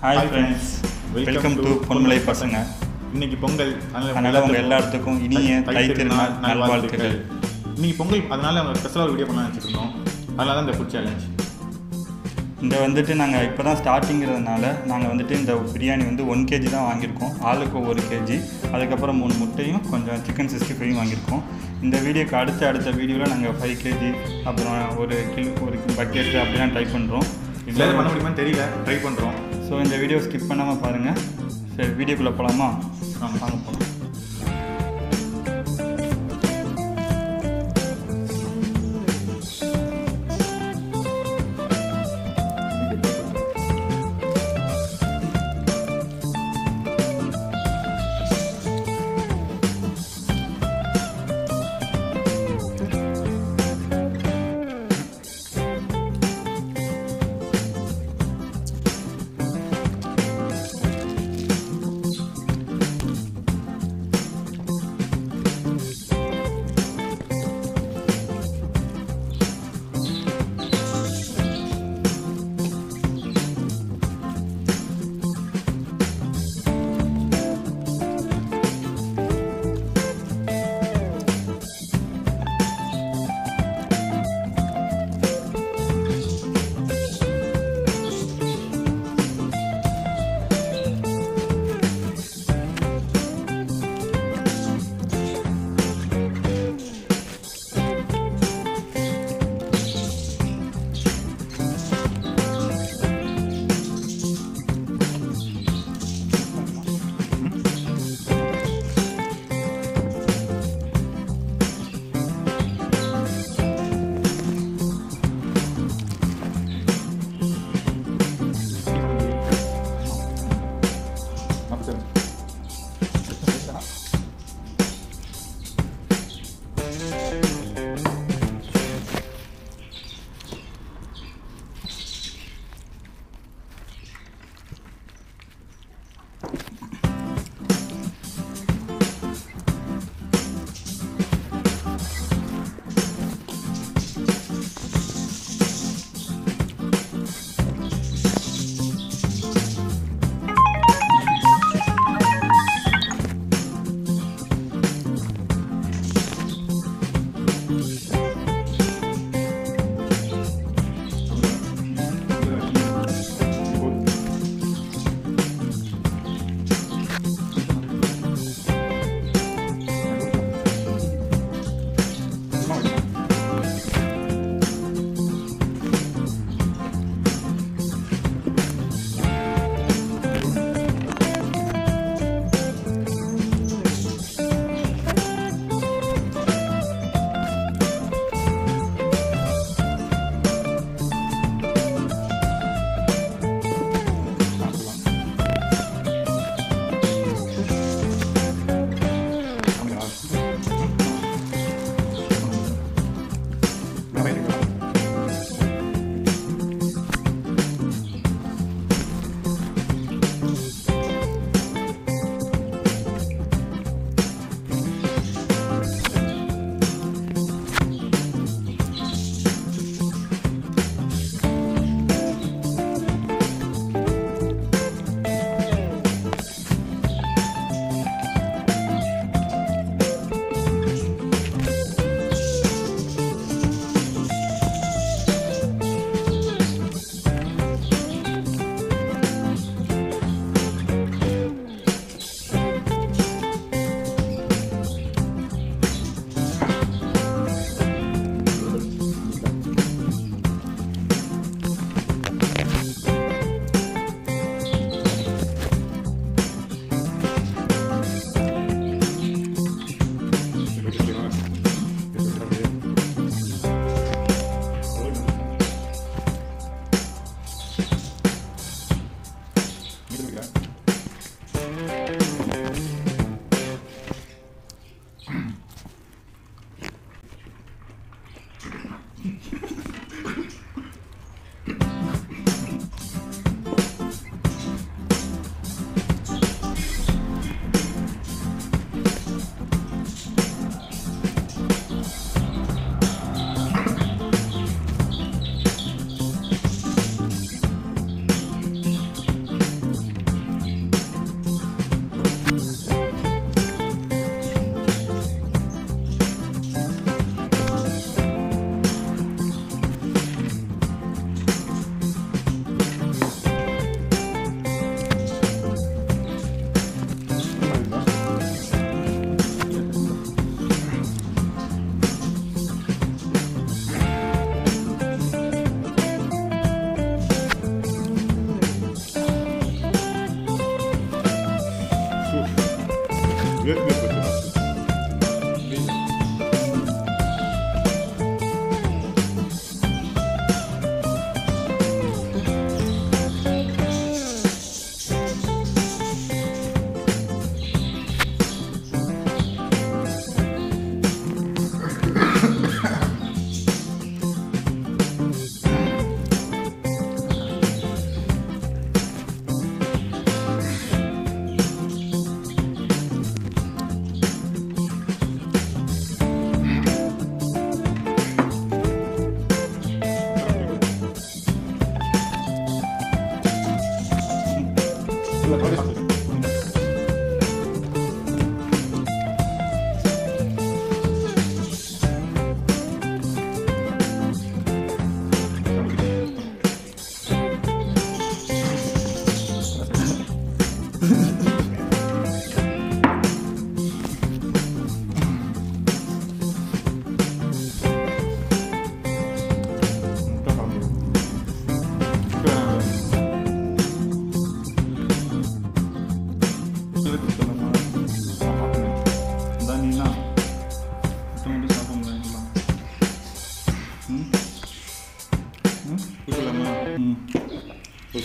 Hi friends welcome to Ponmalai பசங்க இன்னைக்கு பொங்கல் அதனால உங்க எல்லாத்துக்கும் இனிய தை திருநாள் நல்வாழ்த்துக்கள் இன்னைக்கு பொங்கல் அதனால அவங்க ஸ்பெஷலாக ஒரு வீடியோ பண்ணலாம் வச்சுருந்தோம் அதனால தான் இந்த ஃபுட் சேலஞ்ச் இந்த வந்துட்டு நாங்கள் இப்போ தான் ஸ்டார்டிங்கிறதுனால நாங்கள் வந்துட்டு இந்த பிரியாணி வந்து ஒன் கேஜி தான் வாங்கியிருக்கோம் ஆளுக்கு ஒரு கேஜி அதுக்கப்புறம் மூணு முட்டையும் கொஞ்சம் சிக்கன் சிக்ஸ்டி ஃபைவ் வாங்கியிருக்கோம் இந்த வீடியோக்கு அடுத்த அடுத்த வீடியோவில் நாங்கள் ஃபைவ் கேஜி அப்புறம் ஒரு கிலோ ஒரு பக்கெட் அப்படிலாம் ட்ரை பண்ணுறோம் இல்லை பண்ண முடியுமான்னு தெரியல ட்ரை பண்ணுறோம் ஸோ இந்த வீடியோ ஸ்கிப் பண்ணாமல் பாருங்கள் சரி வீடியோக்குள்ளே போகலாமா வாங்க வாங்க போகலாம்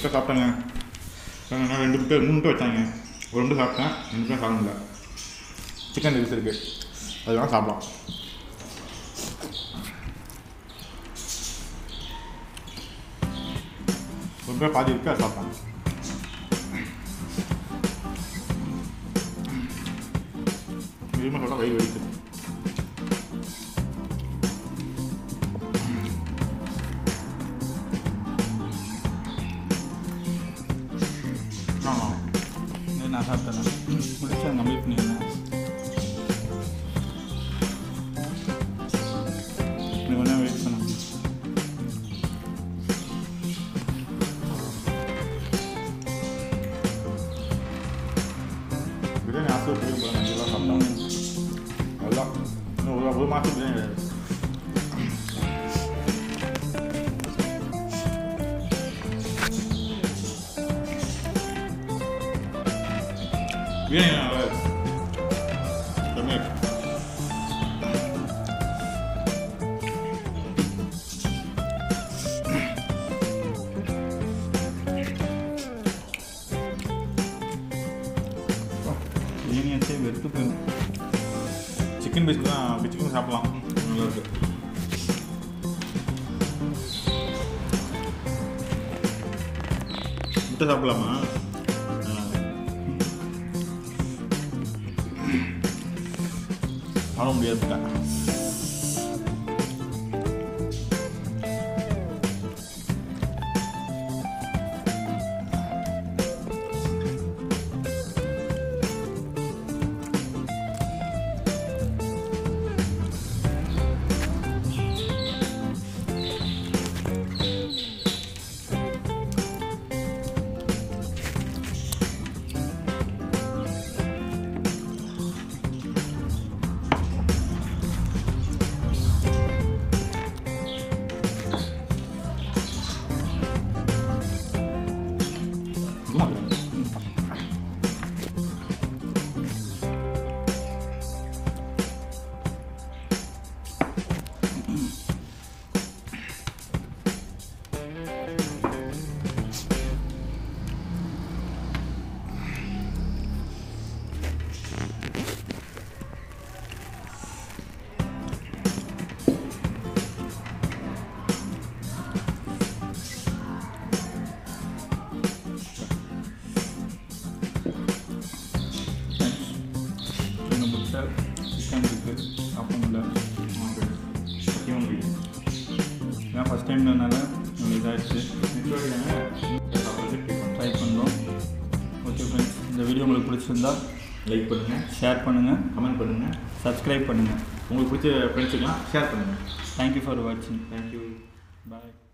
முட்டை சாப்பிட்டேங்க நான் ரெண்டு முட்டை மூணு முட்டை வச்சாங்க ஒரு ரெண்டு சாப்பிட்டேன் ரெண்டு முட்டை சாப்பிட முடியல சிக்கன் ரைஸ் இருக்குது அது வேணால் சாப்பிடலாம் ஒரு முட்டை பாதி இருக்குது அதை சாப்பிட்டேன் இதுமே சொல்ல வயிறு வலிக்குது ஆமாம் இது நான் சாப்பிட்டேன் முடிச்சு அங்கே கம்ப்ளீட் பண்ணிடுறேன் நீ ஒன்றா வெயிட் பண்ண பிரியாணி ஆசை போய் அஞ்சு ரூபா சாப்பிட்டோம் அதுதான் இன்னும் ஒரு ஒரு மாதம் பிரியாணி கிடையாது பிரியாணி நல்லா இருக்கு. செம்மையா இருக்கு. பிரியாணி வச்சே வெறுத்து போயிடும் சிக்கன் பீஸ் தான் அப்படி சிக்கன் சாப்பிடலாம் நல்லா இருக்கு முட்டை சாப்பிடலாமா சாப்பிட முடியாது முட்டை. நல்லா இருக்கு. ரெண்டு முட்டை சிக்கன் இருக்குது சாப்பிட முடியல சத்தியமா முடியும். ஏன்னா ஃபஸ்ட் டைம்னால உங்களுக்கு இதாகிடுச்சு நெக்ஸ்ட் வாட்டி நாங்க சாப்பிடுறதுக்கு try பண்றோம். ட்ரை பண்ணுறோம் ஓகே ஃப்ரெண்ட்ஸ் இந்த வீடியோ உங்களுக்கு பிடிச்சிருந்தா லைக் பண்ணுங்கள் ஷேர் பண்ணுங்கள் கமெண்ட் பண்ணுங்கள் சப்ஸ்கிரைப் பண்ணுங்கள் உங்களுக்கு பிடிச்ச ஃப்ரெண்ட்ஸுக்கெலாம் ஷேர் பண்ணுங்கள் தேங்க்யூ ஃபார் வாட்சிங் தேங்க்யூ பாய்